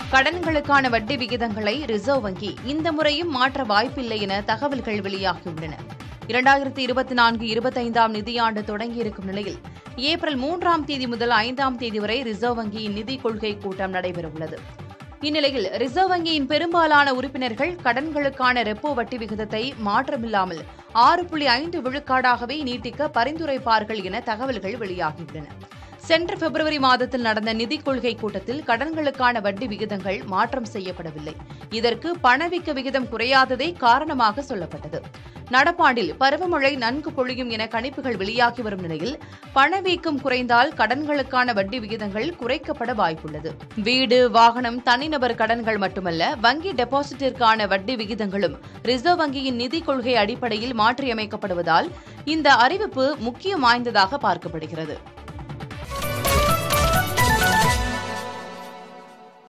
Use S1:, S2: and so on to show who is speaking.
S1: கடன்களுக்கான வட்டி விகிதங்களை ரிசர்வ் வங்கி இந்த முறையும் மாற்ற வாய்ப்பில்லை என தகவல்கள் வெளியாகியுள்ளன இரண்டாயிரத்தி இருபத்தி நான்கு இருபத்தைந்தாம் நிதியாண்டு தொடங்கியிருக்கும் நிலையில் ஏப்ரல் மூன்றாம் தேதி முதல் ஐந்தாம் தேதி வரை ரிசர்வ் வங்கியின் நிதிக் கொள்கை கூட்டம் நடைபெறவுள்ளது இந்நிலையில் ரிசர்வ் வங்கியின் பெரும்பாலான உறுப்பினர்கள் கடன்களுக்கான ரெப்போ வட்டி விகிதத்தை மாற்றமில்லாமல் ஆறு புள்ளி ஐந்து விழுக்காடாகவே நீட்டிக்க பரிந்துரைப்பார்கள் என தகவல்கள் வெளியாகியுள்ளன சென்ற பிப்ரவரி மாதத்தில் நடந்த நிதிக் கொள்கை கூட்டத்தில் கடன்களுக்கான வட்டி விகிதங்கள் மாற்றம் செய்யப்படவில்லை இதற்கு பணவீக்க விகிதம் குறையாததே காரணமாக சொல்லப்பட்டது நடப்பாண்டில் பருவமழை நன்கு பொழியும் என கணிப்புகள் வெளியாகி வரும் நிலையில் பணவீக்கம் குறைந்தால் கடன்களுக்கான வட்டி விகிதங்கள் குறைக்கப்பட வாய்ப்புள்ளது வீடு வாகனம் தனிநபர் கடன்கள் மட்டுமல்ல வங்கி டெபாசிட்டிற்கான வட்டி விகிதங்களும் ரிசர்வ் வங்கியின் நிதிக் கொள்கை அடிப்படையில் மாற்றியமைக்கப்படுவதால் இந்த அறிவிப்பு முக்கியம் வாய்ந்ததாக பார்க்கப்படுகிறது